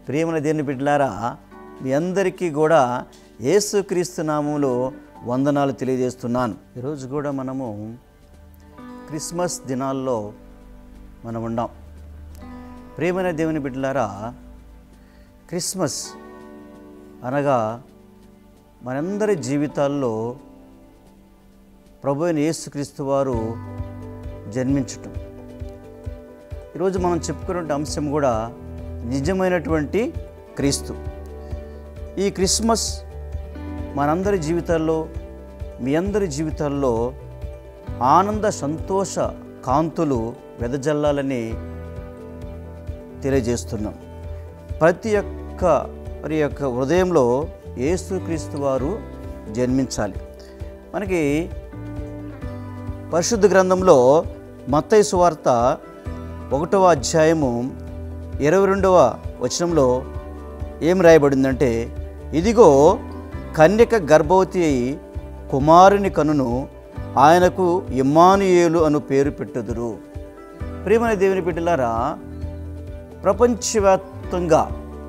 ప్రియమైన దేవుని బిడ్డలారా మీ అందరికీ కూడా యేసుక్రీస్తు నామంలో వందనాలు తెలియజేస్తున్నాను ఈరోజు కూడా మనము క్రిస్మస్ దినాల్లో మనం ఉన్నాం ప్రియమైన దేవుని బిడ్డలారా క్రిస్మస్ అనగా మనందరి జీవితాల్లో ప్రభు అయిన యేసుక్రీస్తు వారు జన్మించటం ఈరోజు మనం చెప్పుకునే అంశం కూడా నిజమైనటువంటి క్రీస్తు ఈ క్రిస్మస్ మనందరి జీవితాల్లో మీ అందరి జీవితాల్లో ఆనంద సంతోష కాంతులు వెదజల్లాలని తెలియజేస్తున్నాం ప్రతి ఒక్క వారి యొక్క హృదయంలో యేసుక్రీస్తు వారు జన్మించాలి మనకి పరిశుద్ధ గ్రంథంలో మత్తయి సువార్త ఒకటవ అధ్యాయము ఇరవై రెండవ వచనంలో ఏం రాయబడిందంటే ఇదిగో కన్యక గర్భవతి అయి కుమారుని కనును ఆయనకు ఇమ్మానుయేలు అను పేరు పెట్టుదురు ప్రియమైన దేవుని బిడ్డలారా ప్రపంచవ్యాప్తంగా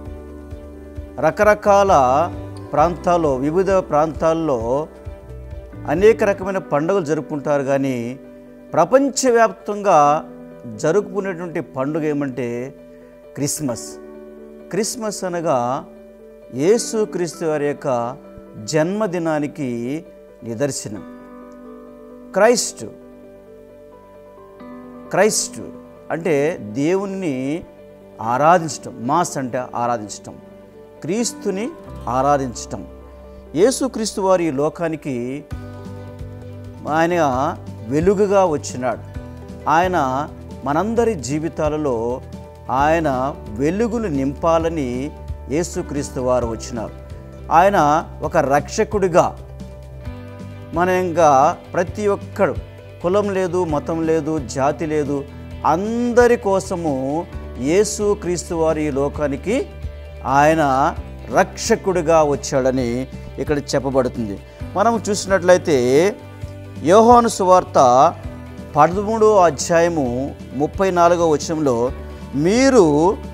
రకరకాల ప్రాంతాల్లో వివిధ ప్రాంతాల్లో అనేక రకమైన పండుగలు జరుపుకుంటారు కానీ ప్రపంచవ్యాప్తంగా జరుపుకునేటువంటి పండుగ ఏమంటే క్రిస్మస్ క్రిస్మస్ అనగా యేసు క్రీస్తు వారి యొక్క జన్మదినానికి నిదర్శనం క్రైస్ట్ క్రైస్ట్ అంటే దేవుణ్ణి ఆరాధించటం మాస్ అంటే ఆరాధించటం క్రీస్తుని ఆరాధించటం యేసుక్రీస్తు వారి ఈ లోకానికి ఆయన వెలుగుగా వచ్చినాడు ఆయన మనందరి జీవితాలలో ఆయన వెలుగులు నింపాలని యేసుక్రీస్తు వారు వచ్చినారు ఆయన ఒక రక్షకుడిగా మన ఇంకా ప్రతి ఒక్కడు కులం లేదు మతం లేదు జాతి లేదు అందరి కోసము యేసు క్రీస్తు వారి ఈ లోకానికి ఆయన రక్షకుడిగా వచ్చాడని ఇక్కడ చెప్పబడుతుంది మనం చూసినట్లయితే యోహాను సువార్త పదమూడో అధ్యాయము ముప్పై నాలుగో వచనంలో మీరు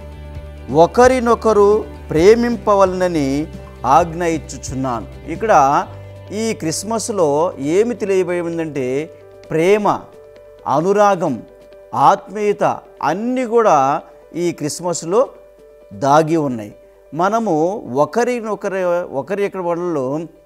ఒకరినొకరు ప్రేమింపవలనని ఆజ్ఞ ఇచ్చుచున్నాను ఇక్కడ ఈ క్రిస్మస్లో ఏమి తెలియబడిందంటే ప్రేమ అనురాగం ఆత్మీయత అన్నీ కూడా ఈ క్రిస్మస్లో దాగి ఉన్నాయి మనము ఒకరినొకరి ఒకరి యొక్క వాళ్ళలో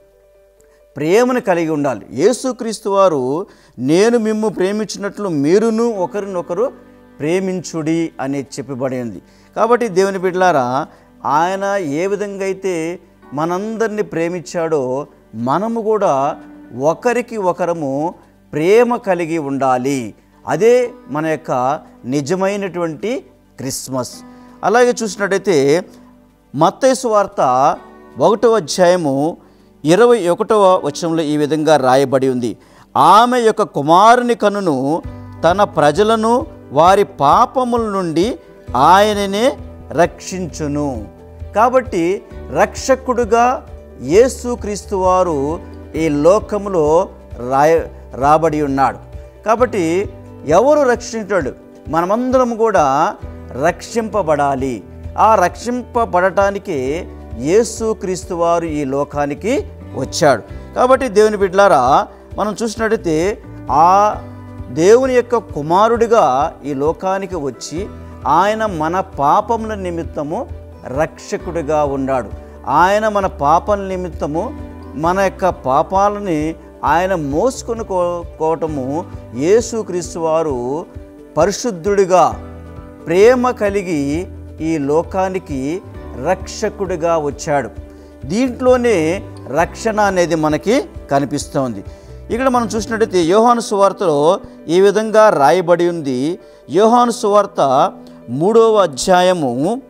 ప్రేమను కలిగి ఉండాలి యేసుక్రీస్తు వారు నేను మిమ్ము ప్రేమించినట్లు మీరును ఒకరినొకరు ప్రేమించుడి అని చెప్పబడింది కాబట్టి దేవుని బిడ్డలారా ఆయన ఏ విధంగా అయితే మనందరినీ ప్రేమించాడో మనము కూడా ఒకరికి ఒకరము ప్రేమ కలిగి ఉండాలి అదే మన యొక్క నిజమైనటువంటి క్రిస్మస్ అలాగే చూసినట్టయితే మత్తైసు వార్త ఒకటవ అధ్యాయము ఇరవై ఒకటవ వచనంలో ఈ విధంగా రాయబడి ఉంది ఆమె యొక్క కుమారుని కనును తన ప్రజలను వారి పాపముల నుండి ఆయననే రక్షించును కాబట్టి రక్షకుడుగా యేసుక్రీస్తు వారు ఈ లోకములో రాయ రాబడి ఉన్నాడు కాబట్టి ఎవరు రక్షించాడు మనమందరం కూడా రక్షింపబడాలి ఆ రక్షింపబడటానికి యేసు క్రీస్తు వారు ఈ లోకానికి వచ్చాడు కాబట్టి దేవుని బిడ్డలారా మనం చూసినట్టయితే ఆ దేవుని యొక్క కుమారుడిగా ఈ లోకానికి వచ్చి ఆయన మన పాపముల నిమిత్తము రక్షకుడిగా ఉన్నాడు ఆయన మన పాపల నిమిత్తము మన యొక్క పాపాలని ఆయన మోసుకొని కోవటము యేసుక్రీస్తు వారు పరిశుద్ధుడిగా ప్రేమ కలిగి ఈ లోకానికి రక్షకుడిగా వచ్చాడు దీంట్లోనే రక్షణ అనేది మనకి కనిపిస్తోంది ఇక్కడ మనం చూసినట్టయితే యోహాను సువార్తలో ఈ విధంగా రాయబడి ఉంది యోహాను సువార్త మూడవ అధ్యాయము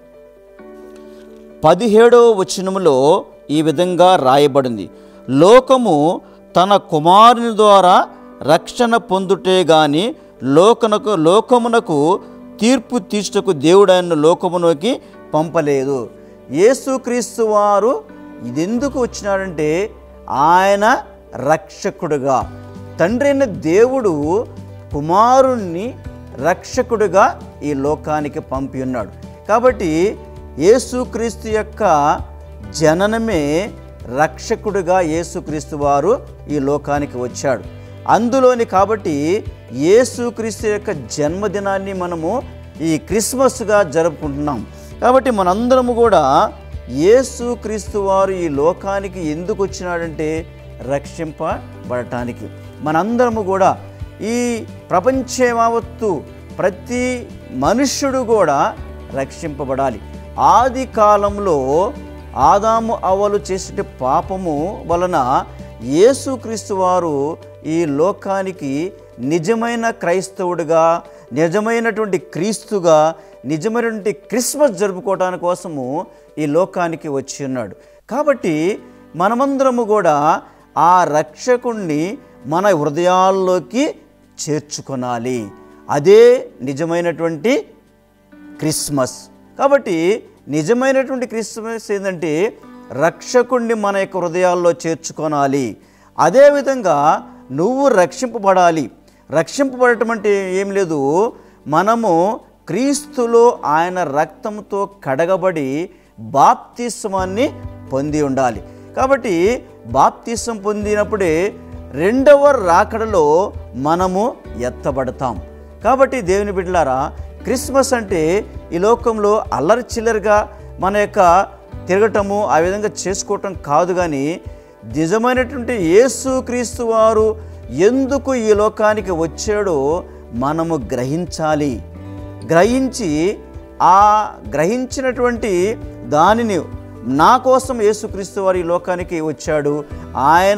పదిహేడవ వచనములో ఈ విధంగా రాయబడింది లోకము తన కుమారుని ద్వారా రక్షణ పొందుటే గాని లోకనకు లోకమునకు తీర్పు తీర్చుటకు దేవుడు ఆయన లోకమునకి పంపలేదు యేసుక్రీస్తు వారు ఇదెందుకు వచ్చినాడంటే ఆయన రక్షకుడుగా తండ్రి అయిన దేవుడు కుమారుణ్ణి రక్షకుడుగా ఈ లోకానికి పంపి ఉన్నాడు కాబట్టి యేసుక్రీస్తు యొక్క జననమే రక్షకుడిగా యేసుక్రీస్తు వారు ఈ లోకానికి వచ్చాడు అందులోని కాబట్టి యేసుక్రీస్తు యొక్క జన్మదినాన్ని మనము ఈ క్రిస్మస్గా జరుపుకుంటున్నాం కాబట్టి మనందరము కూడా యేసుక్రీస్తు వారు ఈ లోకానికి ఎందుకు వచ్చినాడంటే రక్షింపబడటానికి మనందరము కూడా ఈ ప్రపంచమావత్తు ప్రతి మనుష్యుడు కూడా రక్షింపబడాలి ఆది కాలంలో ఆదాము అవలు చేసే పాపము వలన యేసుక్రీస్తు వారు ఈ లోకానికి నిజమైన క్రైస్తవుడిగా నిజమైనటువంటి క్రీస్తుగా నిజమైనటువంటి క్రిస్మస్ జరుపుకోవడానికి కోసము ఈ లోకానికి వచ్చి ఉన్నాడు కాబట్టి మనమందరము కూడా ఆ రక్షకుణ్ణి మన హృదయాల్లోకి చేర్చుకొనాలి అదే నిజమైనటువంటి క్రిస్మస్ కాబట్టి నిజమైనటువంటి క్రిస్మస్ ఏంటంటే రక్షకుణ్ణి మన యొక్క హృదయాల్లో చేర్చుకోనాలి అదేవిధంగా నువ్వు రక్షింపబడాలి రక్షింపబడటం అంటే ఏం లేదు మనము క్రీస్తులో ఆయన రక్తంతో కడగబడి బాప్తిస్మాన్ని పొంది ఉండాలి కాబట్టి బాప్తిసం పొందినప్పుడే రెండవ రాకడలో మనము ఎత్తబడతాం కాబట్టి దేవుని బిడ్డలారా క్రిస్మస్ అంటే ఈ లోకంలో అల్లరి చిల్లరిగా మన యొక్క తిరగటము ఆ విధంగా చేసుకోవటం కాదు కానీ నిజమైనటువంటి యేసు క్రీస్తు వారు ఎందుకు ఈ లోకానికి వచ్చాడో మనము గ్రహించాలి గ్రహించి ఆ గ్రహించినటువంటి దానిని నా కోసం యేసుక్రీస్తు వారు ఈ లోకానికి వచ్చాడు ఆయన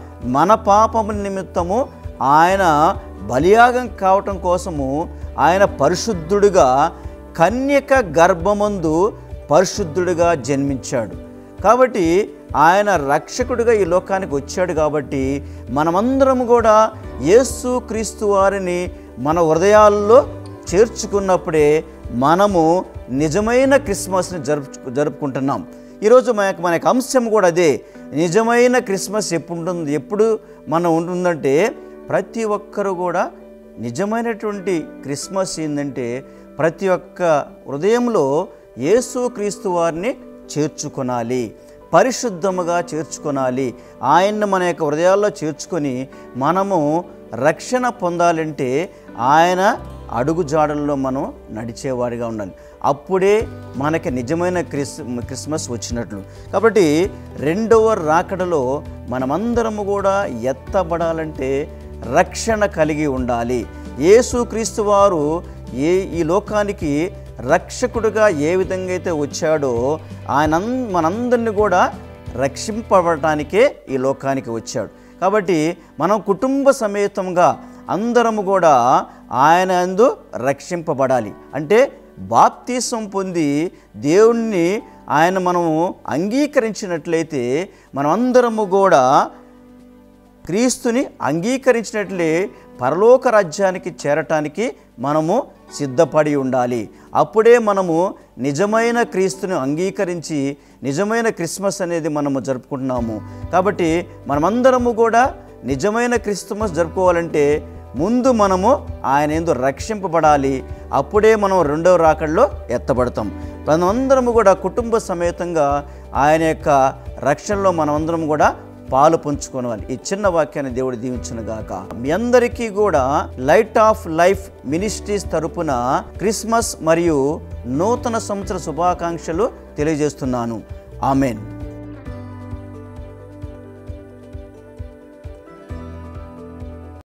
మన పాపము నిమిత్తము ఆయన బలియాగం కావటం కోసము ఆయన పరిశుద్ధుడిగా కన్యక గర్భమందు పరిశుద్ధుడిగా జన్మించాడు కాబట్టి ఆయన రక్షకుడిగా ఈ లోకానికి వచ్చాడు కాబట్టి మనమందరం కూడా యేసు క్రీస్తు వారిని మన హృదయాల్లో చేర్చుకున్నప్పుడే మనము నిజమైన క్రిస్మస్ని జరుపు జరుపుకుంటున్నాం ఈరోజు మన యొక్క మన యొక్క అంశం కూడా అదే నిజమైన క్రిస్మస్ ఎప్పుడు ఉంటుంది ఎప్పుడు మనం ఉంటుందంటే ప్రతి ఒక్కరు కూడా నిజమైనటువంటి క్రిస్మస్ ఏంటంటే ప్రతి ఒక్క హృదయంలో యేసు క్రీస్తు వారిని చేర్చుకొనాలి పరిశుద్ధముగా చేర్చుకొనాలి ఆయన్ని మన యొక్క హృదయాల్లో చేర్చుకొని మనము రక్షణ పొందాలంటే ఆయన అడుగు జాడల్లో మనం నడిచేవారిగా ఉండాలి అప్పుడే మనకి నిజమైన క్రిస్ క్రిస్మస్ వచ్చినట్లు కాబట్టి రెండవ రాకడలో మనమందరము కూడా ఎత్తబడాలంటే రక్షణ కలిగి ఉండాలి యేసుక్రీస్తు వారు ఏ ఈ లోకానికి రక్షకుడుగా ఏ విధంగా అయితే వచ్చాడో ఆయన మనందరిని కూడా రక్షింపబడటానికే ఈ లోకానికి వచ్చాడు కాబట్టి మనం కుటుంబ సమేతంగా అందరము కూడా ఆయన అందు రక్షింపబడాలి అంటే బాప్తీసం పొంది దేవుణ్ణి ఆయన మనము అంగీకరించినట్లయితే మనమందరము కూడా క్రీస్తుని అంగీకరించినట్లే పరలోక రాజ్యానికి చేరటానికి మనము సిద్ధపడి ఉండాలి అప్పుడే మనము నిజమైన క్రీస్తుని అంగీకరించి నిజమైన క్రిస్మస్ అనేది మనము జరుపుకుంటున్నాము కాబట్టి మనమందరము కూడా నిజమైన క్రిస్మస్ జరుపుకోవాలంటే ముందు మనము ఆయన ఎందు రక్షింపబడాలి అప్పుడే మనం రెండవ రాకడలో ఎత్తబడతాం మనమందరము కూడా కుటుంబ సమేతంగా ఆయన యొక్క రక్షణలో మనమందరం కూడా పాలు పంచుకోవాలి ఈ చిన్న వాక్యాన్ని దేవుడు దీవించును గాక మీ అందరికీ కూడా లైట్ ఆఫ్ లైఫ్ మినిస్ట్రీస్ తరపున క్రిస్మస్ మరియు నూతన సంవత్సర శుభాకాంక్షలు తెలియజేస్తున్నాను ఆమెన్